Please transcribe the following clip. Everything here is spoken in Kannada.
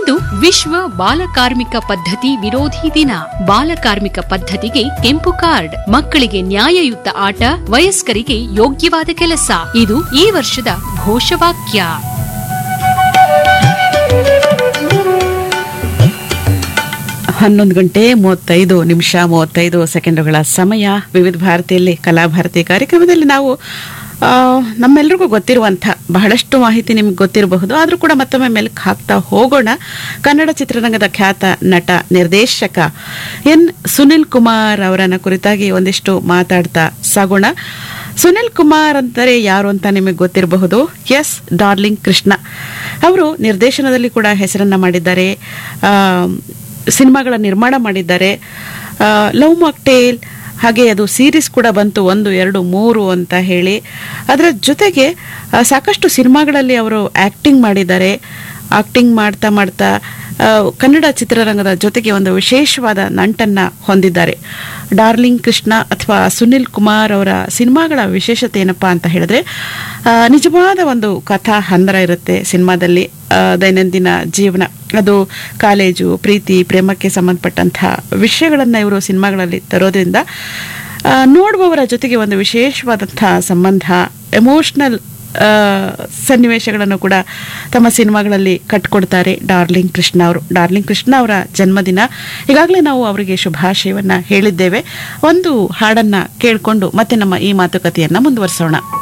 ಇಂದು ವಿಶ್ವ ಬಾಲಕಾರ್ಮಿಕ ಪದ್ಧತಿ ವಿರೋಧಿ ದಿನ ಬಾಲಕಾರ್ಮಿಕ ಪದ್ಧತಿಗೆ ಕೆಂಪು ಕಾರ್ಡ್ ಮಕ್ಕಳಿಗೆ ನ್ಯಾಯಯುತ ಆಟ ವಯಸ್ಕರಿಗೆ ಯೋಗ್ಯವಾದ ಕೆಲಸ ಇದು ಈ ವರ್ಷದ ಘೋಷವಾಕ್ಯ ಹನ್ನೊಂದು ಗಂಟೆ ಮೂವತ್ತೈದು ನಿಮಿಷ ಮೂವತ್ತೈದು ಸೆಕೆಂಡುಗಳ ಸಮಯ ವಿವಿಧ ಭಾರತಿಯಲ್ಲಿ ಕಲಾಭಾರತಿ ಕಾರ್ಯಕ್ರಮದಲ್ಲಿ ನಾವು ಆ, ನಮ್ಮೆಲ್ರಿಗೂ ಗೊತ್ತಿರುವಂಥ ಬಹಳಷ್ಟು ಮಾಹಿತಿ ನಿಮ್ಗೆ ಗೊತ್ತಿರಬಹುದು ಆದರೂ ಕೂಡ ಮತ್ತೊಮ್ಮೆ ಮೆಲುಕು ಹಾಕ್ತಾ ಹೋಗೋಣ ಕನ್ನಡ ಚಿತ್ರರಂಗದ ಖ್ಯಾತ ನಟ ನಿರ್ದೇಶಕ ಎನ್ ಸುನಿಲ್ ಕುಮಾರ್ ಅವರನ್ನ ಕುರಿತಾಗಿ ಒಂದಿಷ್ಟು ಮಾತಾಡ್ತಾ ಸಾಗೋಣ ಸುನಿಲ್ ಕುಮಾರ್ ಅಂತಾರೆ ಯಾರು ಅಂತ ನಿಮಗೆ ಗೊತ್ತಿರಬಹುದು ಎಸ್ ಡಾರ್ಲಿಂಗ್ ಕೃಷ್ಣ ಅವರು ನಿರ್ದೇಶನದಲ್ಲಿ ಕೂಡ ಹೆಸರನ್ನ ಮಾಡಿದ್ದಾರೆ ಆ, ಸಿನಿಮಾಗಳ ನಿರ್ಮಾಣ ಮಾಡಿದ್ದಾರೆ ಲವ್ ಮಾಕ್ಟೇಲ್ ಹಾಗೆ ಅದು ಸೀರೀಸ್ ಕೂಡ ಬಂತು ಒಂದು ಎರಡು ಮೂರು ಅಂತ ಹೇಳಿ ಅದರ ಜೊತೆಗೆ ಆ, ಸಾಕಷ್ಟು ಸಿನಿಮಾಗಳಲ್ಲಿ ಅವರು ಆ್ಯಕ್ಟಿಂಗ್ ಮಾಡಿದ್ದಾರೆ ಆಕ್ಟಿಂಗ್ ಮಾಡ್ತಾ ಮಾಡ್ತಾ ಆ, ಕನ್ನಡ ಚಿತ್ರರಂಗದ ಜೊತೆಗೆ ಒಂದು ವಿಶೇಷವಾದ ನಂಟನ್ನ ಹೊಂದಿದ್ದಾರೆ ಡಾರ್ಲಿಂಗ್ ಕೃಷ್ಣ ಅಥವಾ ಸುನಿಲ್ ಕುಮಾರ್ ಅವರ ಸಿನಿಮಾಗಳ ವಿಶೇಷತೆ ಏನಪ್ಪಾ ಅಂತ ಹೇಳಿದ್ರೆ ಆ, ನಿಜವಾದ ಒಂದು ಕಥಾ ಹಂದರ ಇರುತ್ತೆ ಸಿನಿಮಾದಲ್ಲಿ ಆ, ದೈನಂದಿನ ಜೀವನ ಅದು ಕಾಲೇಜು ಪ್ರೀತಿ ಪ್ರೇಮಕ್ಕೆ ಸಂಬಂಧಪಟ್ಟಂತಹ ವಿಷಯಗಳನ್ನು ಇವರು ಸಿನಿಮಾಗಳಲ್ಲಿ ತರೋದ್ರಿಂದ ಆ, ನೋಡುವವರ ಜೊತೆಗೆ ಒಂದು ವಿಶೇಷವಾದಂತಹ ಸಂಬಂಧ ಎಮೋಷನಲ್ ಸನ್ನಿವೇಶಗಳನ್ನು ಕೂಡ ತಮ್ಮ ಸಿನಿಮಾಗಳಲ್ಲಿ ಕಟ್ಕೊಡ್ತಾರೆ ಡಾರ್ಲಿಂಗ್ ಕೃಷ್ಣ ಅವರು ಡಾರ್ಲಿಂಗ್ ಕೃಷ್ಣ ಅವರ ಜನ್ಮದಿನ ಈಗಾಗಲೇ ನಾವು ಅವರಿಗೆ ಶುಭಾಶಯವನ್ನ ಹೇಳಿದ್ದೇವೆ ಒಂದು ಹಾಡನ್ನ ಕೇಳಿಕೊಂಡು ಮತ್ತೆ ನಮ್ಮ ಈ ಮಾತುಕತೆಯನ್ನ ಮುಂದುವರಿಸೋಣ